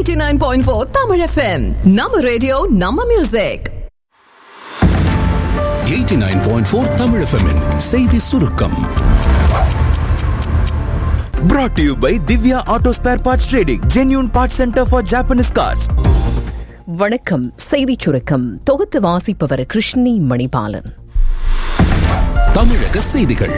89.4 Tamil FM. நம்ம radio நம்ம music 89.4 Tamil FM -இன் செய்தி சுருக்கம் Brought to you by Divya Auto Spare Parts Trading, genuine parts center for Japanese cars. வணக்கம் செய்திச் சுருக்கம் தொகுத்து வாசிப்பவர் கிருஷ்ணி மணிபாலன் தமிழக செய்திகள்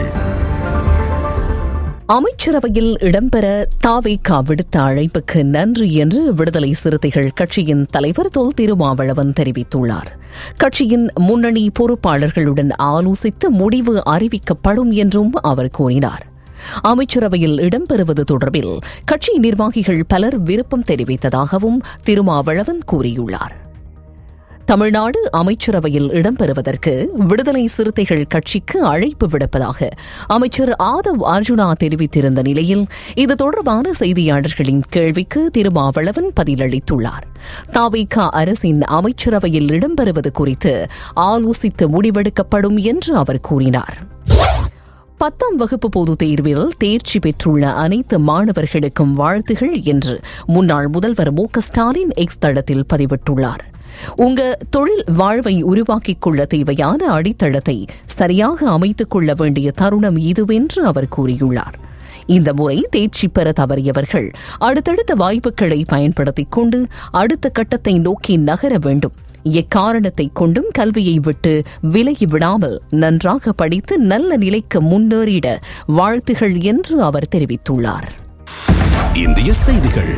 அமைச்சரவையில் இடம்பெற தாவேகா விடுத்த அழைப்புக்கு நன்றி என்று விடுதலை சிறுத்தைகள் கட்சியின் தலைவர் தொல் திருமாவளவன் தெரிவித்துள்ளார் கட்சியின் முன்னணி பொறுப்பாளர்களுடன் ஆலோசித்து முடிவு அறிவிக்கப்படும் என்றும் அவர் கூறினார் அமைச்சரவையில் இடம்பெறுவது தொடர்பில் கட்சி நிர்வாகிகள் பலர் விருப்பம் தெரிவித்ததாகவும் திருமாவளவன் கூறியுள்ளார் தமிழ்நாடு அமைச்சரவையில் இடம்பெறுவதற்கு விடுதலை சிறுத்தைகள் கட்சிக்கு அழைப்பு விடுப்பதாக அமைச்சர் ஆதவ் அர்ஜுனா தெரிவித்திருந்த நிலையில் இது தொடர்பான செய்தியாளர்களின் கேள்விக்கு திருமாவளவன் பதிலளித்துள்ளார் தாவிகா அரசின் அமைச்சரவையில் இடம்பெறுவது குறித்து ஆலோசித்து முடிவெடுக்கப்படும் என்று அவர் கூறினார் பத்தாம் வகுப்பு பொதுத் தேர்வில் தேர்ச்சி பெற்றுள்ள அனைத்து மாணவர்களுக்கும் வாழ்த்துகள் என்று முன்னாள் முதல்வர் மு க ஸ்டாலின் எக்ஸ் தளத்தில் பதிவிட்டுள்ளார் உங்க தொழில் வாழ்வை உருவாக்கிக் கொள்ள தேவையான அடித்தளத்தை சரியாக அமைத்துக் கொள்ள வேண்டிய தருணம் இதுவென்று அவர் கூறியுள்ளார் இந்த முறை தேர்ச்சி பெற தவறியவர்கள் அடுத்தடுத்த வாய்ப்புகளை பயன்படுத்திக் கொண்டு அடுத்த கட்டத்தை நோக்கி நகர வேண்டும் எக்காரணத்தை கொண்டும் கல்வியை விட்டு விலகி விடாமல் நன்றாக படித்து நல்ல நிலைக்கு முன்னேறிட வாழ்த்துகள் என்று அவர் தெரிவித்துள்ளார் இந்திய செய்திகள்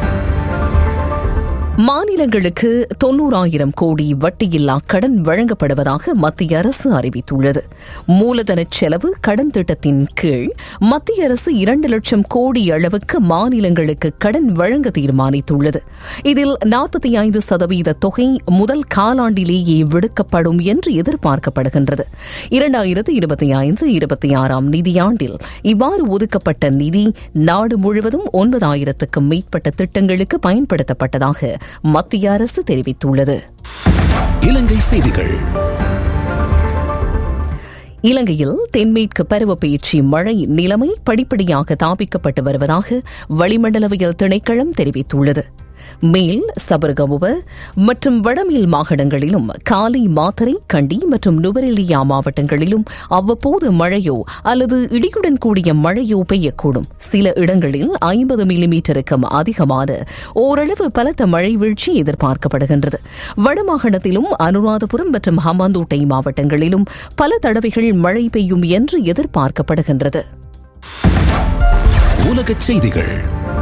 மாநிலங்களுக்கு தொன்னூறாயிரம் கோடி வட்டியில்லா கடன் வழங்கப்படுவதாக மத்திய அரசு அறிவித்துள்ளது மூலதன செலவு கடன் திட்டத்தின் கீழ் மத்திய அரசு இரண்டு லட்சம் கோடி அளவுக்கு மாநிலங்களுக்கு கடன் வழங்க தீர்மானித்துள்ளது இதில் நாற்பத்தி ஐந்து சதவீத தொகை முதல் காலாண்டிலேயே விடுக்கப்படும் என்று எதிர்பார்க்கப்படுகின்றது இரண்டாயிரத்து இருபத்தி ஐந்து இருபத்தி ஆறாம் நிதியாண்டில் இவ்வாறு ஒதுக்கப்பட்ட நிதி நாடு முழுவதும் ஒன்பதாயிரத்துக்கும் மேற்பட்ட திட்டங்களுக்கு பயன்படுத்தப்பட்டதாக மத்திய அரசு தெரிவித்துள்ளது இலங்கை செய்திகள் இலங்கையில் தென்மேற்கு பருவப்பெயர்ச்சி மழை நிலைமை படிப்படியாக தாபிக்கப்பட்டு வருவதாக வளிமண்டலவியல் திணைக்களம் தெரிவித்துள்ளது மேல் சபர்கமுவ மற்றும் வடமேல் மாகாணங்களிலும் காலி மாத்தரை கண்டி மற்றும் நுவரெலியா மாவட்டங்களிலும் அவ்வப்போது மழையோ அல்லது இடியுடன் கூடிய மழையோ பெய்யக்கூடும் சில இடங்களில் ஐம்பது மில்லிமீட்டருக்கும் அதிகமான ஓரளவு பலத்த மழை வீழ்ச்சி எதிர்பார்க்கப்படுகின்றது வடமாகாணத்திலும் அனுராதபுரம் மற்றும் ஹம்பாந்தோட்டை மாவட்டங்களிலும் பல தடவைகள் மழை பெய்யும் என்று எதிர்பார்க்கப்படுகின்றது உலகச் செய்திகள்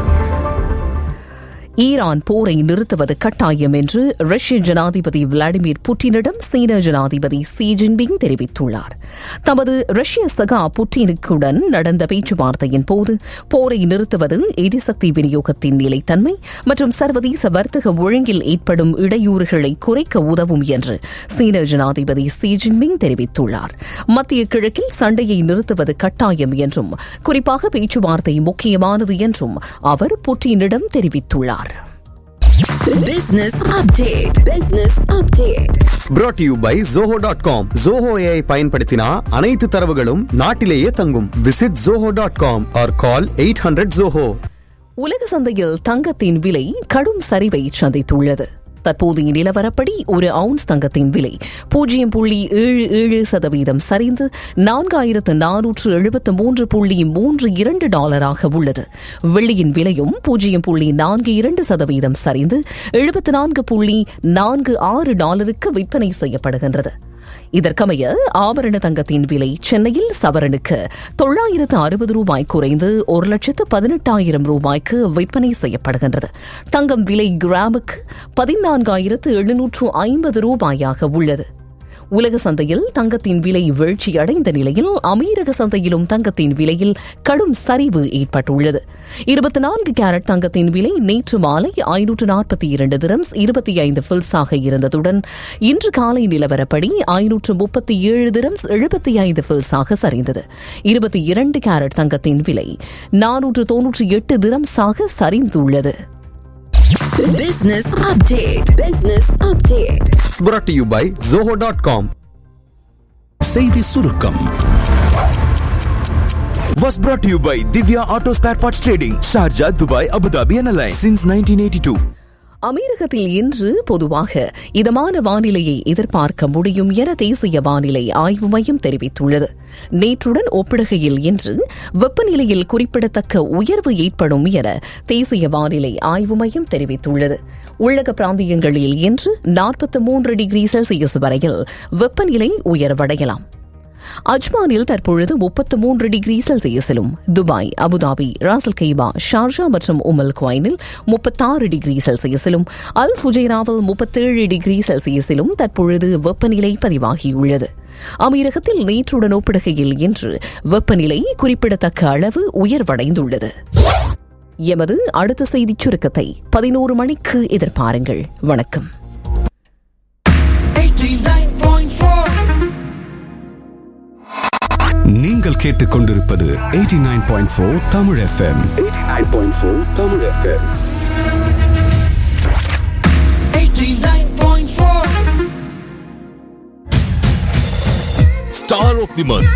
ஈரான் போரை நிறுத்துவது கட்டாயம் என்று ரஷ்ய ஜனாதிபதி விளாடிமிர் புட்டினிடம் சீன ஜனாதிபதி சி ஜின்பிங் தெரிவித்துள்ளார் தமது ரஷ்ய சகா புட்டினுக்குடன் நடந்த பேச்சுவார்த்தையின் போது போரை நிறுத்துவது எரிசக்தி விநியோகத்தின் நிலைத்தன்மை மற்றும் சர்வதேச வர்த்தக ஒழுங்கில் ஏற்படும் இடையூறுகளை குறைக்க உதவும் என்று சீன ஜனாதிபதி சி ஜின்பிங் தெரிவித்துள்ளார் மத்திய கிழக்கில் சண்டையை நிறுத்துவது கட்டாயம் என்றும் குறிப்பாக பேச்சுவார்த்தை முக்கியமானது என்றும் அவர் புட்டினிடம் தெரிவித்துள்ளார் Business update. Business update. Brought to you by Zoho.com. Zoho AI பயன்படுத்தினா அனைத்து தரவுகளும் நாட்டிலேயே தங்கும் visit Zoho.com or call 800 Zoho. உலக சந்தையில் தங்கத்தின் விலை கடும் சரிவை சந்தித்துள்ளது தற்போதைய நிலவரப்படி ஒரு அவுன்ஸ் தங்கத்தின் விலை பூஜ்ஜியம் புள்ளி ஏழு ஏழு சதவீதம் சரிந்து நான்காயிரத்து நானூற்று எழுபத்து மூன்று புள்ளி மூன்று இரண்டு டாலராக உள்ளது வெள்ளியின் விலையும் பூஜ்ஜியம் புள்ளி நான்கு இரண்டு சதவீதம் சரிந்து எழுபத்து நான்கு புள்ளி நான்கு ஆறு டாலருக்கு விற்பனை செய்யப்படுகின்றது இதற்கமைய ஆபரண தங்கத்தின் விலை சென்னையில் சவரனுக்கு தொள்ளாயிரத்து அறுபது ரூபாய் குறைந்து ஒரு லட்சத்து பதினெட்டாயிரம் ரூபாய்க்கு விற்பனை செய்யப்படுகின்றது தங்கம் விலை கிராமுக்கு பதினான்காயிரத்து எழுநூற்று ஐம்பது ரூபாயாக உள்ளது உலக சந்தையில் தங்கத்தின் விலை வீழ்ச்சியடைந்த நிலையில் அமீரக சந்தையிலும் தங்கத்தின் விலையில் கடும் சரிவு ஏற்பட்டுள்ளது இருபத்தி நான்கு கேரட் தங்கத்தின் விலை நேற்று மாலை ஐநூற்று நாற்பத்தி இரண்டு திரம்ஸ் இருபத்தி ஐந்து ஃபில்ஸாக இருந்ததுடன் இன்று காலை நிலவரப்படி ஐநூற்று முப்பத்தி ஏழு திரம்ஸ் எழுபத்தி ஐந்து ஃபில்ஸாக சரிந்தது இருபத்தி இரண்டு கேரட் தங்கத்தின் விலை நானூற்று தொன்னூற்றி எட்டு திரம்ஸாக சரிந்துள்ளது Business update. Business update. Brought to you by Zoho.com. செய்தி சுருக்கம் was brought to you by Divya Auto Spare Parts Trading, Sharjah, Dubai, Abu Dhabi and Alliance since 1982. அமீரகத்தில் இன்று பொதுவாக இதமான வானிலையை எதிர்பார்க்க முடியும் என தேசிய வானிலை ஆய்வு மையம் தெரிவித்துள்ளது நேற்றுடன் ஒப்பிடுகையில் இன்று வெப்பநிலையில் குறிப்பிடத்தக்க உயர்வு ஏற்படும் என தேசிய வானிலை ஆய்வு மையம் தெரிவித்துள்ளது உள்ளக பிராந்தியங்களில் இன்று நாற்பத்தி மூன்று டிகிரி செல்சியஸ் வரையில் வெப்பநிலை உயர்வடையலாம் அஜ்மானில் தற்பொழுது முப்பத்து மூன்று டிகிரி செல்சியஸிலும் Dubai Abu Dhabi Ras al Khaimah Sharjah மற்றும் உமல் குவைனில் முப்பத்தாறு டிகிரி செல்சியஸிலும் அல் ஃபுஜைராவில் முப்பத்தேழு டிகிரி செல்சியஸிலும் தற்பொழுது வெப்பநிலை பதிவாகியுள்ளது அமீரகத்தில் நேற்றுடன் ஒப்பிடுகையில் இன்று வெப்பநிலை குறிப்பிடத்தக்க அளவு உயர்வடைந்துள்ளது எமது அடுத்த செய்திச் சுருக்கத்தை பதினோரு மணிக்கு எதிர்பாருங்கள் வணக்கம் நீங்கள் கேட்டுக்கொண்டிருப்பது 89.4 Tamil FM 89.4 Tamil FM Star of the Month